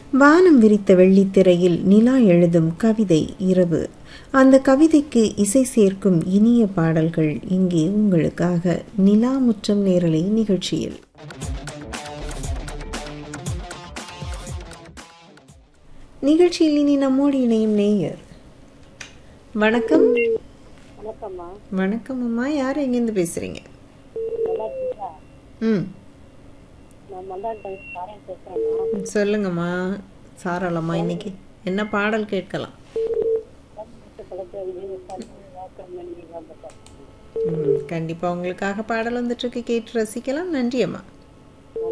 வானம் விரித்த வெள்ளித்திரையில் நிலா எழுதும் கவிதை இரவு அந்த கவிதைக்கு இசை சேர்க்கும் இனிய பாடல்கள் இங்கே உங்களுக்காக நிலா முற்றம் நேரலை நிகழ்ச்சியில் நிகழ்ச்சியில் இனி நம்மோடு இணையும் நேயர் வணக்கம் வணக்கம்மா வணக்கம் அம்மா யார் எங்கேருந்து பேசுறீங்க நல்லா இருக்கீங்களா ம் நான் மந்தாண்ட காரையன் பேசுகிறேம்மா சொல்லுங்கம்மா சாரளம்மா இன்னைக்கு என்ன பாடல் கேட்கலாம் படத்தை விஜய் வாக்கம் பண்ணி ம், கண்டிப்பா உங்களுக்காக பாடல் வந்துட்டு இருக்கு கேட்டு ரசிக்கலாம் நன்றி அம்மா